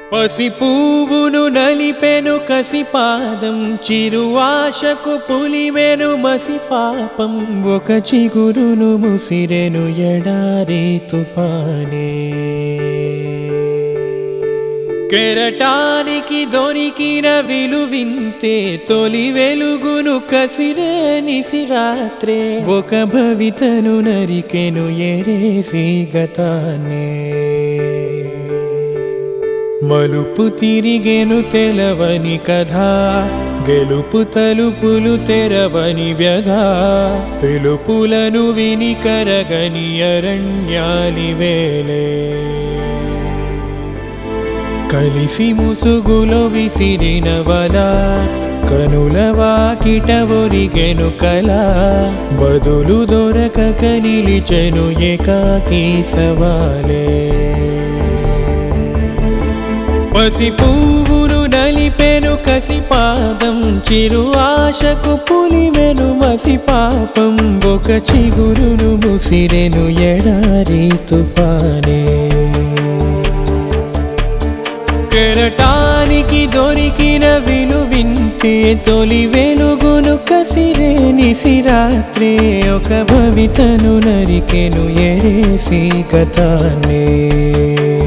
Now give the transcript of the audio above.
పసి పువ్వును నలిపెను కసి పాదం చిరు ఆశకు పులివెను మసి పాపం ఒక చిగురును ముసిరెను ఎడారి తుఫానే కెరటానికి దొరికిన విలువింతే తొలి వెలుగును కసిరే నిసిరాత్రే ఒక భవితను నరికెను ఎరేసి గతానే మలుపు తిరిగెను తెలవని కథ గెలుపు తలుపులు తెరవని వ్యధ పిలుపులను విని కరగని అరణ్యాలి వేలే కలిసి ముసుగులో విసిరిన వల కనుల వాకిట ఒరిగెను కల బదులు దొరకక నిలిచెను ఏకాకి సవాలే పసి పువ్వును నలిపెను కసి పాదం చిరు ఆశకు పులివెను మసి పాపం ఒక చిగురును ముసిరెను ఎడారి తుఫానే కెరటానికి దొరికిన విలువింతే తొలి వెలుగును కసిరే నిసిరాత్రే ఒక భవితను నరికెను ఎరేసి కథానే